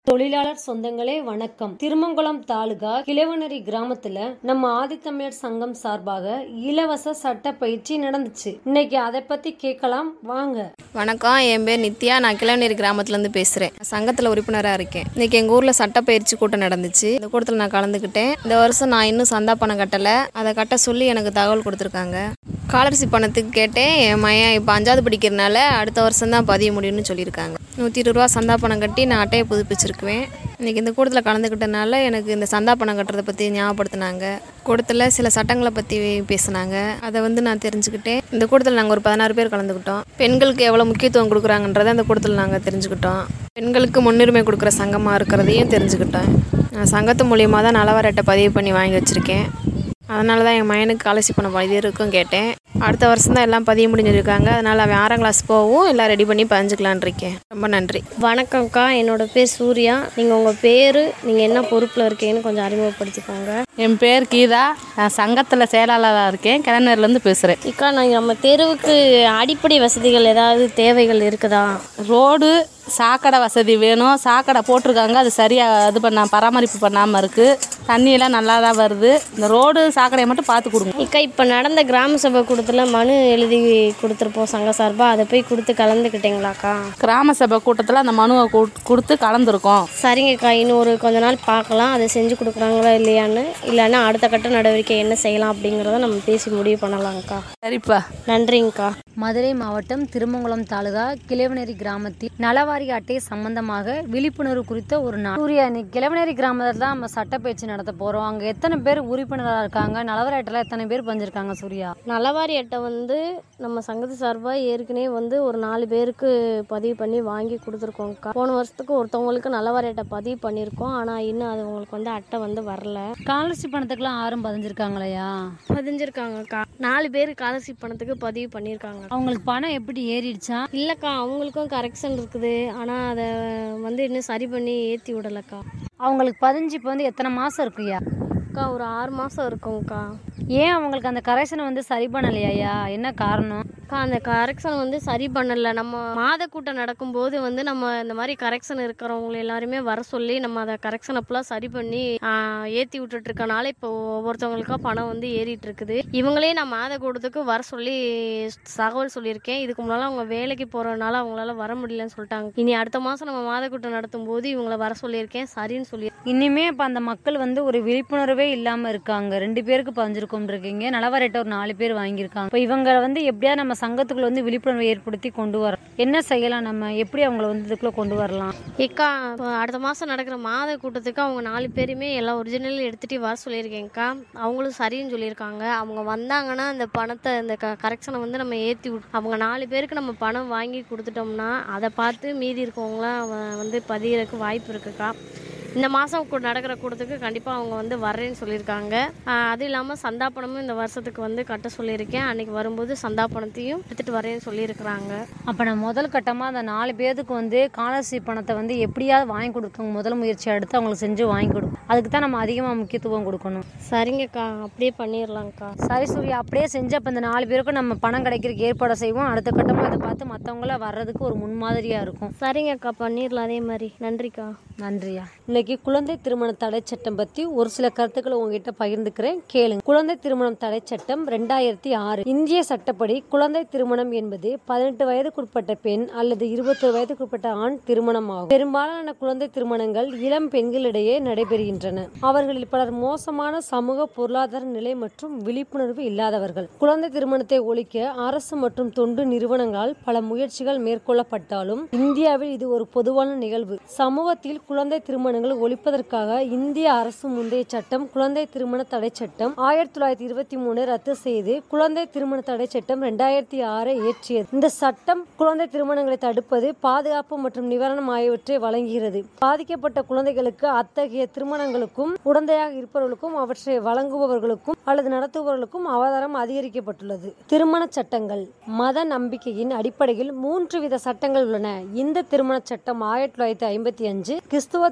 தொழிலாளர் சொந்தங்களே வணக்கம் திருமங்கலம் தாலுகா கிழவனரி கிராமத்துல நம்ம ஆதித்தமிழர் சங்கம் சார்பாக இலவச சட்ட பயிற்சி நடந்துச்சு இன்னைக்கு அதை பத்தி கேட்கலாம் வாங்க வணக்கம் என் பேர் நித்யா நான் கிளநீர் கிராமத்துலேருந்து பேசுகிறேன் சங்கத்தில் உறுப்பினராக இருக்கேன் இன்றைக்கி எங்கள் ஊரில் சட்டப்பயிற்சி கூட்டம் நடந்துச்சு இந்த கூட்டத்தில் நான் கலந்துக்கிட்டேன் இந்த வருஷம் நான் இன்னும் சந்தா பணம் கட்டலை அதை கட்ட சொல்லி எனக்கு தகவல் கொடுத்துருக்காங்க ஸ்காலர்ஷிப் பணத்துக்கு கேட்டேன் என் மையன் இப்போ அஞ்சாவது படிக்கிறனால அடுத்த வருஷம் தான் பதிய முடியும்னு சொல்லியிருக்காங்க நூற்றி இருபது ரூபா சந்தா பணம் கட்டி நான் அட்டையை புதுப்பிச்சிருக்குவேன் இன்றைக்கி இந்த கூட்டத்தில் கலந்துக்கிட்டனால எனக்கு இந்த சந்தா பணம் கட்டுறதை பற்றி ஞாபகப்படுத்தினாங்க கூட்டத்தில் சில சட்டங்களை பற்றி பேசினாங்க அதை வந்து நான் தெரிஞ்சுக்கிட்டேன் இந்த கூட்டத்தில் நாங்கள் ஒரு பதினாறு பேர் கலந்துக்கிட்டோம் பெண்களுக்கு எவ்வளோ முக்கியத்துவம் கொடுக்குறாங்கன்றதை அந்த கூட்டத்தில் நாங்கள் தெரிஞ்சுக்கிட்டோம் பெண்களுக்கு முன்னுரிமை கொடுக்குற சங்கமாக இருக்கிறதையும் தெரிஞ்சுக்கிட்டோம் நான் சங்கத்து மூலியமாக தான் நலவர அட்டை பதிவு பண்ணி வாங்கி வச்சுருக்கேன் அதனால தான் என் மயனுக்கு ஸ்காலர்ஷிப் பண்ண பதியிருக்கும் கேட்டேன் அடுத்த வருஷம் தான் எல்லாம் பதிய முடிஞ்சிருக்காங்க அதனால் அவன் ஆறாம் கிளாஸ் போகவும் எல்லாம் ரெடி பண்ணி பதிஞ்சுக்கலான் இருக்கேன் ரொம்ப நன்றி வணக்கம்க்கா என்னோட பேர் சூர்யா நீங்கள் உங்கள் பேர் நீங்கள் என்ன பொறுப்பில் இருக்கீங்கன்னு கொஞ்சம் அறிமுகப்படுத்திக்கோங்க என் பேர் கீதா நான் சங்கத்தில் செயலாளராக இருக்கேன் கிணநேர்லேருந்து பேசுகிறேன் இக்கா நான் நம்ம தெருவுக்கு அடிப்படை வசதிகள் ஏதாவது தேவைகள் இருக்குதா ரோடு சாக்கடை வசதி வேணும் சாக்கடை போட்டிருக்காங்க அது சரியாக இது பண்ண பராமரிப்பு பண்ணாமல் இருக்குது தண்ணியெல்லாம் நல்லா தான் வருது இந்த ரோடு சாக்கடையை மட்டும் பார்த்து கொடுங்க இக்கா இப்போ நடந்த கிராம சபை கூட்டத்தில் மனு எழுதி கொடுத்துருப்போம் சங்க சார்பாக அதை போய் கொடுத்து கலந்துக்கிட்டீங்களாக்கா கிராம சபை கூட்டத்தில் அந்த மனுவை கொடு- கொடுத்து கலந்துருக்கோம் சரிங்கக்கா இன்னும் ஒரு கொஞ்ச நாள் பார்க்கலாம் அதை செஞ்சு கொடுக்குறாங்களா இல்லையான்னு இல்லைன்னா அடுத்த கட்ட நடவடிக்கை என்ன செய்யலாம் அப்படிங்கிறத நம்ம பேசி முடிவு பண்ணலாம்க்கா சரிப்பா நன்றிங்கக்கா மதுரை மாவட்டம் திருமங்கலம் தாலுகா கிழவனேரி கிராமத்தில் நலவாரி அட்டை சம்பந்தமாக விழிப்புணர்வு குறித்த ஒரு நாள் சூர்யா இன்னைக்கு கிழவனேரி கிராமத்தில் தான் நம்ம சட்டப்பயிற்சி நடத்த போறோம் அங்க எத்தனை பேர் உறுப்பினராக இருக்காங்க நலவாரி அட்டையில எத்தனை பேர் பஞ்சிருக்காங்க சூர்யா நலவாரி அட்டை வந்து நம்ம சங்கத்து சார்பாக ஏற்கனவே வந்து ஒரு நாலு பேருக்கு பதிவு பண்ணி வாங்கி கொடுத்துருக்கோம்க்கா போன வருஷத்துக்கு ஒருத்தவங்களுக்கு நலவாரி அட்டை பதிவு பண்ணியிருக்கோம் ஆனால் இன்னும் அது உங்களுக்கு வந்து அட்டை வந்து வரல ஸ்காலர்ஷிப் பணத்துக்குலாம் ஆறும் பதிஞ்சிருக்காங்களையா பதிஞ்சிருக்காங்கக்கா நாலு பேர் ஸ்காலர்ஷிப் பணத்துக்கு பதிவு பண்ணியிருக்காங்க அவங்களுக்கு பணம் எப்படி ஏறிடுச்சா இல்லைக்கா அவங்களுக்கும் கரெக்ஷன் இருக்குது ஆனால் அதை வந்து இன்னும் சரி பண்ணி ஏற்றி விடலக்கா அவங்களுக்கு பதிஞ்சு இப்போ வந்து எத்தனை மாசம் இருக்குயா அக்கா ஒரு ஆறு மாதம் இருக்கும்க்கா ஏன் அவங்களுக்கு அந்த கரெக்ஷனை வந்து சரி பண்ணலையா என்ன காரணம் அக்கா அந்த கரெக்ஷன் வந்து சரி பண்ணல நம்ம மாத கூட்டம் நடக்கும்போது வந்து நம்ம இந்த மாதிரி கரெக்ஷன் இருக்கிறவங்க எல்லாருமே வர சொல்லி நம்ம அதை கரெக்ஷன் அப்பெல்லாம் சரி பண்ணி ஆஹ், ஏத்தி விட்டுட்டு இருக்கனால இப்போ ஒவ்வொருத்தவங்களுக்கா பணம் வந்து ஏறிட்டு இருக்குது இவங்களே நான் மாத கூட்டத்துக்கு வர சொல்லி தகவல் சொல்லியிருக்கேன் இதுக்கு முன்னால அவங்க வேலைக்கு போறதுனால அவங்களால வர முடியலன்னு சொல்லிட்டாங்க இனி அடுத்த மாசம் நம்ம மாத கூட்டம் நடத்தும் போது இவங்கள வர சொல்லியிருக்கேன் சரின்னு சொல்லி இனிமே இப்போ அந்த மக்கள் வந்து ஒரு விழிப்புணர்வே இல்லாம இருக்காங்க ரெண்டு பேருக்கு பதிஞ்சிருக்கோம் இருக்கீங்க நலவரட்ட ஒரு நாலு பேர் வாங்கியிருக்காங்க இப்போ இவங்க வந்து எப்படியா நம்ம சங்கத்துக்குள்ள வந்து விழிப்புணர்வை ஏற்படுத்தி கொண்டு வர என்ன செய்யலாம் நம்ம எப்படி அவங்கள வந்து இதுக்குள்ள கொண்டு வரலாம் ஏக்கா இப்போ அடுத்த மாதம் நடக்கிற மாத கூட்டத்துக்கு அவங்க நாலு பேருமே எல்லா ஒரிஜினல் எடுத்துகிட்டு வர சொல்லியிருக்கேங்க்கா அவங்களும் சரின்னு சொல்லியிருக்காங்க அவங்க வந்தாங்கன்னா அந்த பணத்தை இந்த க கரெக்ஷனை வந்து நம்ம ஏற்றி விட் அவங்க நாலு பேருக்கு நம்ம பணம் வாங்கி கொடுத்துட்டோம்னா அதை பார்த்து மீதி இருக்கவங்களாம் வ- வந்து பதியறதுக்கு வாய்ப்பு இருக்குக்கா இந்த மாதம் நடக்கிற கூட்டத்துக்கு கண்டிப்பாக அவங்க வந்து வர்றேன்னு சொல்லியிருக்காங்க ஆஹ் அது இல்லாமல் சந்தா பணமும் இந்த வருஷத்துக்கு வந்து கட்ட சொல்லியிருக்கேன் அன்னைக்கு வரும்போது சந்தா பணத்தையும் எடுத்துகிட்டு வரேன்னு சொல்லியிருக்கிறாங்க அப்போ நான் முதல் கட்டமாக அந்த நாலு பேருக்கு வந்து ஸ்காலர்ஷிப் பணத்தை வந்து எப்படியாவது வாங்கி கொடுக்கணும் முதல் முயற்சி எடுத்து அவங்களுக்கு செஞ்சு வாங்கி கொடுக்கும் அதுக்கு தான் நம்ம அதிகமாக முக்கியத்துவம் கொடுக்கணும் சரிங்கக்கா அப்படியே பண்ணிடலாங்க்கா சரி சூர்யா அப்படியே செஞ்சு அப்போ இந்த நாலு பேருக்கும் நம்ம பணம் கிடைக்கிறதுக்கு ஏற்பாடு செய்வோம் அடுத்த கட்டமாக இதை பார்த்து மற்றவங்கள வர்றதுக்கு ஒரு முன்மாதிரியாக இருக்கும் சரிங்கக்கா பண்ணிடலாம் அதே மாதிரி நன்றிக்கா நன்றியா இன்னைக்கு குழந்தை திருமண தடை சட்டம் பத்தி ஒரு சில கருத்துக்களை உங்ககிட்ட பகிர்ந்துக்கிறேன் கேளுங்க குழந்தை திருமணம் தடை சட்டம் ரெண்டாயிரத்தி ஆறு இந்திய சட்டப்படி குழந்தை திருமணம் என்பது பதினெட்டு வயதுக்குட்பட்ட பெண் அல்லது இருபத்தொரு வயதுக்குட்பட்ட ஆண் திருமணம் ஆகும் பெரும்பாலான குழந்தை திருமணங்கள் இளம் பெண்களிடையே நடைபெறுகின்றன அவர்களில் பலர் மோசமான சமூக பொருளாதார நிலை மற்றும் விழிப்புணர்வு இல்லாதவர்கள் குழந்தை திருமணத்தை ஒழிக்க அரசு மற்றும் தொண்டு நிறுவனங்களால் பல முயற்சிகள் மேற்கொள்ளப்பட்டாலும் இந்தியாவில் இது ஒரு பொதுவான நிகழ்வு சமூகத்தில் குழந்தை திருமணங்கள் ஒழிப்பதற்காக இந்திய அரசு முந்தைய சட்டம் குழந்தை திருமண தடை சட்டம் ஆயிரத்தி தொள்ளாயிரத்தி இருபத்தி மூணு ரத்து செய்து குழந்தை திருமண தடை சட்டம் ரெண்டாயிரத்தி ஆறை இயற்றியது இந்த சட்டம் குழந்தை திருமணங்களை தடுப்பது பாதுகாப்பு மற்றும் நிவாரணம் ஆகியவற்றை வழங்குகிறது பாதிக்கப்பட்ட குழந்தைகளுக்கு அத்தகைய திருமணங்களுக்கும் உடந்தையாக இருப்பவர்களுக்கும் அவற்றை வழங்குபவர்களுக்கும் அல்லது நடத்துபவர்களுக்கும் அவதாரம் அதிகரிக்கப்பட்டுள்ளது திருமண சட்டங்கள் மத நம்பிக்கையின் அடிப்படையில் மூன்று வித சட்டங்கள் உள்ளன இந்த திருமண சட்டம் ஆயிரத்தி தொள்ளாயிரத்தி ஐம்பத்தி அஞ்சு கிறிஸ்துவ திருமண சட்டம்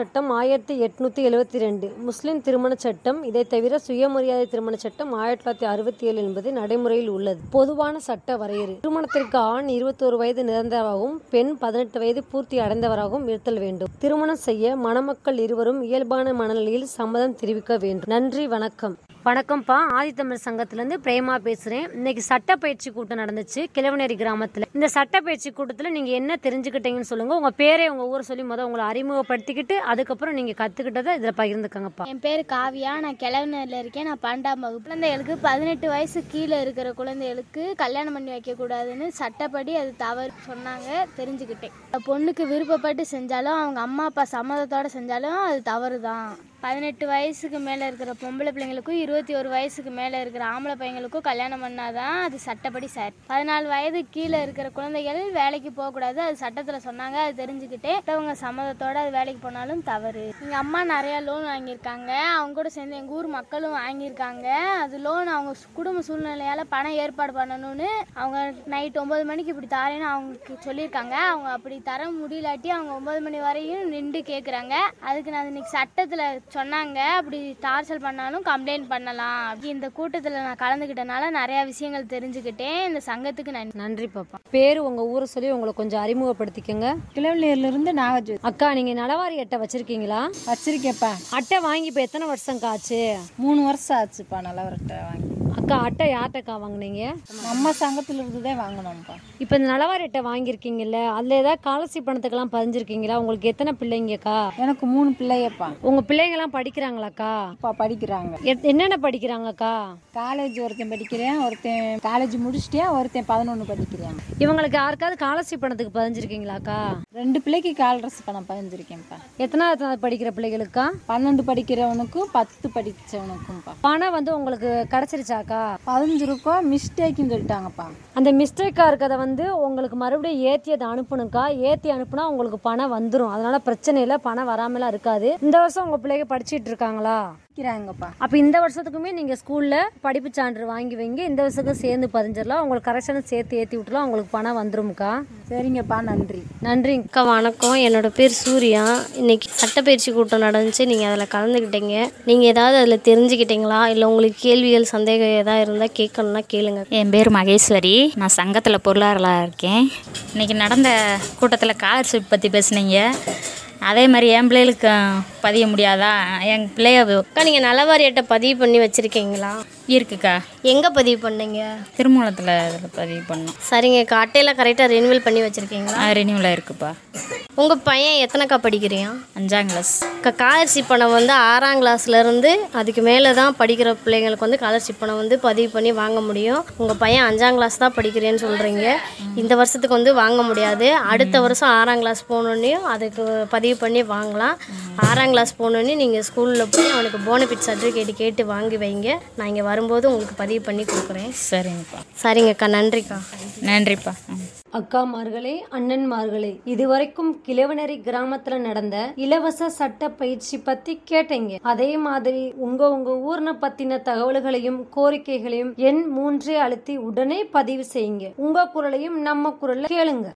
சட்டம் ஆயிரத்தி எட்நூத்தி எழுவத்தி ரெண்டு முஸ்லிம் திருமண சட்டம் இதை தவிர சுயமரியாதை திருமண சட்டம் ஆயிரத்தி தொள்ளாயிரத்தி அறுபத்தி ஏழு என்பது நடைமுறையில் உள்ளது பொதுவான சட்ட வரையறை திருமணத்திற்கு ஆண் இருபத்தோரு வயது நிரந்தரமாகவும் பெண் பதினெட்டு வயது பூர்த்தி அடைந்தவராகவும் இருத்தல் வேண்டும் திருமணம் செய்ய மணமக்கள் இருவரும் இயல்பான மனநிலையில் சம்மதம் தெரிவிக்க வேண்டும் நன்றி வணக்கம் வணக்கம்ப்பா ஆதித்தமிழ் சங்கத்திலேருந்து பிரேமா பேசுகிறேன் இன்னைக்கு சட்ட பயிற்சி கூட்டம் நடந்துச்சு கிழவனேரி கிராமத்தில் இந்த சட்ட பயிற்சி கூட்டத்தில் நீங்கள் என்ன தெரிஞ்சுக்கிட்டீங்கன்னு சொல்லுங்கள் உங்கள் பேரே உங்கள் ஊரை சொல்லி முதல் உங்களை அறிமுகப்படுத்திக்கிட்டு அதுக்கப்புறம் நீங்கள் கற்றுக்கிட்டதை இதில் பகிர்ந்துக்கங்கப்பா என் பேர் காவியா நான் கிழவனூரில் இருக்கேன் நான் பன்னெண்டாம் வகுப்பு குழந்தைகளுக்கு பதினெட்டு வயசு கீழே இருக்கிற குழந்தைகளுக்கு கல்யாணம் பண்ணி வைக்கக்கூடாதுன்னு சட்டப்படி அது தவறு சொன்னாங்க தெரிஞ்சுக்கிட்டேன் பொண்ணுக்கு விருப்பப்பட்டு செஞ்சாலும் அவங்க அம்மா அப்பா சம்மதத்தோடு செஞ்சாலும் அது தவறு தான் பதினெட்டு வயசுக்கு மேலே இருக்கிற பொம்பளை பிள்ளைங்களுக்கும் இருபத்தி ஒரு வயசுக்கு மேலே இருக்கிற ஆம்பளை பையங்களுக்கும் கல்யாணம் பண்ணாதான் அது சட்டப்படி சரி பதினாலு வயது கீழே இருக்கிற குழந்தைகள் வேலைக்கு போகக்கூடாது அது சட்டத்தில் சொன்னாங்க அது தெரிஞ்சுக்கிட்டே அவங்க சம்மதத்தோட அது வேலைக்கு போனாலும் தவறு எங்கள் அம்மா நிறையா லோன் வாங்கியிருக்காங்க அவங்க கூட சேர்ந்து எங்கள் ஊர் மக்களும் வாங்கியிருக்காங்க அது லோன் அவங்க சு- குடும்ப சூழ்நிலையால் பணம் ஏற்பாடு பண்ணணும்னு அவங்க நைட் ஒம்பது மணிக்கு இப்படி தாரேன்னு அவங்க சொல்லியிருக்காங்க அவங்க அப்படி தர முடியலாட்டி அவங்க ஒம்பது மணி வரையும் நின்று கேட்குறாங்க அதுக்கு நான் இன்னைக்கு சட்டத்தில் சொன்னாங்க அப்படி டார்ச்சல் பண்ணாலும் கம்ப்ளைண்ட் பண்ணலாம் அப்படி இந்த கூட்டத்தில் நான் கலந்துக்கிட்டனால நிறையா விஷயங்கள் தெரிஞ்சுக்கிட்டேன் இந்த சங்கத்துக்கு நன்றி நன்றி பாப்பா பேர் உங்கள் ஊரை சொல்லி உங்களை கொஞ்சம் அறிமுகப்படுத்திக்கங்க கிளவலியிலிருந்து நாகஜோதி அக்கா நீங்கள் நலவாரி அட்டை வச்சுருக்கீங்களா வச்சிருக்கேப்பா அட்டை வாங்கி இப்போ எத்தனை வருஷம் காச்சு மூணு வருஷம் ஆச்சுப்பா நல்லவர்கிட்ட வாங்கி அக்கா அட்டை யார்கிட்டக்கா வாங்குனீங்க நம்ம சங்கத்துல இருந்து தான் வாங்கினோம்ப்பா இப்போ இந்த நலவாரி அட்டை வாங்கியிருக்கீங்கல்ல அதில் ஏதாவது காலசி பணத்துக்கெல்லாம் பதிஞ்சிருக்கீங்களா உங்களுக்கு எத்தனை பிள்ளைங்கக்கா எனக்கு மூணு பிள்ளையப்பா உங்கள் பிள்ளைங்கலாம் படிக்கிறாங்களாக்கா அப்பா படிக்கிறாங்க எத்- என்னென்ன படிக்கிறாங்கக்கா காலேஜ் ஒருத்தன் படிக்கிறேன் ஒருத்தன் காலேஜ் முடிச்சிட்டேன் ஒருத்தன் பதினொன்று படிக்கிறேன் இவங்களுக்கு யாருக்காவது காலசி பணத்துக்கு பதிஞ்சிருக்கீங்களாக்கா ரெண்டு பிள்ளைக்கு கால் ட்ரெஸ் பணம் பதிஞ்சிருக்கேன்ப்பா எத்தனாவது படிக்கிற பிள்ளைகளுக்கா பன்னெண்டு படிக்கிறவனுக்கும் பத்து படிச்சவனுக்கும்ப்பா பணம் வந்து உங்களுக்கு கிடைச்சிருச்சாக்கா பதினஞ்சிருக்கும் மிஸ்டேக்குன்னு சொல்லிட்டாங்கப்பா அந்த மிஸ்டேக்காக இருக்கிறத வந்து உங்களுக்கு மறுபடியும் ஏற்றி அதை அனுப்பணுக்கா ஏற்றி அனுப்புனா உங்களுக்கு பணம் வந்துடும் அதனால பிரச்சனை இல்லை பணம் வராமலாம் இருக்காது இந்த வருஷம் உங்கள் பிள்ளைங்க படிச்சிட்டு இருக்காங்களா படிக்கிறாங்கப்பா அப்போ இந்த வருஷத்துக்குமே நீங்கள் ஸ்கூலில் படிப்பு சான்று வாங்கி வைங்க இந்த வருஷத்துக்கும் சேர்ந்து பதிஞ்சிடலாம் உங்களுக்கு கரெக்ஷனும் சேர்த்து ஏற்றி விட்டுலாம் உங்களுக்கு பணம் வந்துரும்க்கா சரிங்கப்பா நன்றி நன்றிங்க அக்கா வணக்கம் என்னோட பேர் சூர்யா இன்னைக்கு சட்டப்பயிற்சி கூட்டம் நடந்துச்சு நீங்கள் அதில் கலந்துக்கிட்டீங்க நீங்கள் ஏதாவது அதில் தெரிஞ்சுக்கிட்டீங்களா இல்லை உங்களுக்கு கேள்விகள் சந்தேகம் ஏதாவது இருந்தால் கேட்கணுன்னா கேளுங்க என் பேர் மகேஸ்வரி நான் சங்கத்தில் பொருளாளராக இருக்கேன் இன்றைக்கி நடந்த கூட்டத்தில் ஸ்காலர்ஷிப் பற்றி பேசுனீங்க அதே மாதிரி என் பிள்ளைகளுக்கு பதிய முடியாதா என் பிள்ளைய அக்கா நீங்கள் நலவாரி அட்டை பதிவு பண்ணி வச்சுருக்கீங்களா இருக்குக்கா எங்கே பதிவு பண்ணீங்க திருமூலத்தில் இதில் பதிவு பண்ணோம் சரிங்கக்கா அட்டையில் கரெக்டாக ரெனிவல் பண்ணி வச்சுருக்கீங்களா ரெனியூவில் இருக்குப்பா உங்கள் பையன் எத்தனைக்கா படிக்கிறியா அஞ்சாம் கிளாஸ் அக்கா ஸ்காலர்ஷிப் பணம் வந்து ஆறாம் கிளாஸ்லேருந்து அதுக்கு மேலே தான் படிக்கிற பிள்ளைங்களுக்கு வந்து ஸ்காலர்ஷிப் பணம் வந்து பதிவு பண்ணி வாங்க முடியும் உங்கள் பையன் அஞ்சாம் கிளாஸ் தான் படிக்கிறேன்னு சொல்கிறீங்க இந்த வருஷத்துக்கு வந்து வாங்க முடியாது அடுத்த வருஷம் ஆறாம் கிளாஸ் போனோடனையும் அதுக்கு பதிவு பண்ணி வாங்கலாம் ஆறாம் கிளாஸ் போனோடனே நீங்கள் ஸ்கூலில் போய் அவனுக்கு போனஃபிட் சர்டிஃபிகேட் கேட்டு வாங்கி வைங்க நான் இங்கே வரும்போது உங்களுக்கு பதிவு பண்ணி கொடுக்குறேன் சரிங்கப்பா சரிங்கக்கா நன்றிக்கா நன்றிப்பா ம் அக்காமார்களே அண்ணன்மார்களே இதுவரைக்கும் கிழவனரி கிராமத்துல நடந்த இலவச சட்ட பயிற்சி பத்தி கேட்டீங்க அதே மாதிரி உங்க உங்க ஊர்ன பத்தின தகவல்களையும் கோரிக்கைகளையும் எண் மூன்றே அழுத்தி உடனே பதிவு செய்யுங்க உங்க குரலையும் நம்ம குரல்ல கேளுங்க